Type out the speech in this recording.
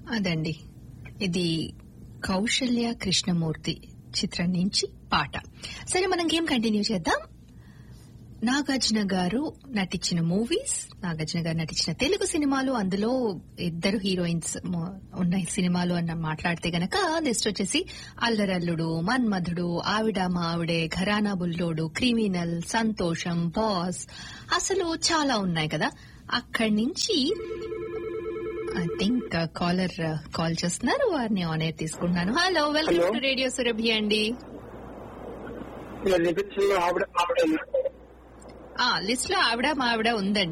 అదండి ఇది కౌశల్య కృష్ణమూర్తి చిత్రం నుంచి పాట సరే మనం గేమ్ కంటిన్యూ చేద్దాం నాగార్జున గారు నటించిన మూవీస్ నాగార్జున గారు నటించిన తెలుగు సినిమాలు అందులో ఇద్దరు హీరోయిన్స్ మొ- ఉన్న సినిమాలు అన్న మాట్లాడితే గనక లిస్ట్ వచ్చేసి అల్లరల్లుడు మన్మధుడు ఆవిడ మా ఆవిడే ఘరానా బుల్లోడు క్రిమినల్ సంతోషం బాస్ అసలు చాలా ఉన్నాయి కదా అక్కడి నుంచి ఐ థింక్ కాలర్ కాల్ చేస్తున్నారు వారిని ఆన్ ఎయిర్ తీసుకుంటున్నాను hello welcome Hello. To radio Surabhi అండి నేను నిపించిన ఆవిడ ఆవిడ ఆ లిస్ట్ లో ఆవిడ మా ఆవిడ ఉందండి